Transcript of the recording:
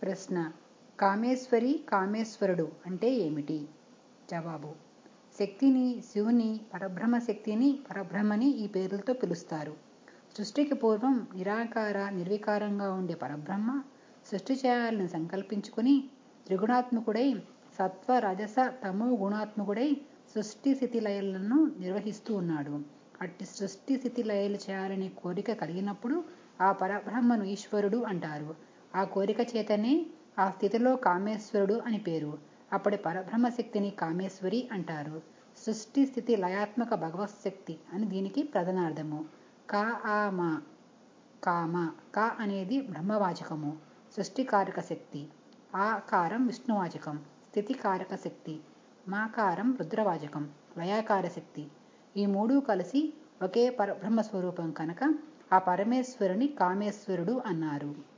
ప్రశ్న కామేశ్వరి కామేశ్వరుడు అంటే ఏమిటి జవాబు శక్తిని శివుని పరబ్రహ్మ శక్తిని పరబ్రహ్మని ఈ పేర్లతో పిలుస్తారు సృష్టికి పూర్వం నిరాకార నిర్వికారంగా ఉండే పరబ్రహ్మ సృష్టి చేయాలని సంకల్పించుకుని త్రిగుణాత్మకుడై సత్వ రజస తమో గుణాత్మకుడై సృష్టి స్థితి లయలను నిర్వహిస్తూ ఉన్నాడు అట్టి సృష్టి స్థితి లయలు చేయాలనే కోరిక కలిగినప్పుడు ఆ పరబ్రహ్మను ఈశ్వరుడు అంటారు ఆ కోరిక చేతనే ఆ స్థితిలో కామేశ్వరుడు అని పేరు అప్పటి పరబ్రహ్మ శక్తిని కామేశ్వరి అంటారు సృష్టి స్థితి లయాత్మక భగవత్ శక్తి అని దీనికి ప్రధానార్థము కా ఆ మా కామ కా అనేది బ్రహ్మవాచకము సృష్టికారక శక్తి ఆకారం విష్ణువాచకం స్థితికారక శక్తి మాకారం రుద్రవాచకం లయాకార శక్తి ఈ మూడు కలిసి ఒకే పరబ్రహ్మ స్వరూపం కనుక ఆ పరమేశ్వరుని కామేశ్వరుడు అన్నారు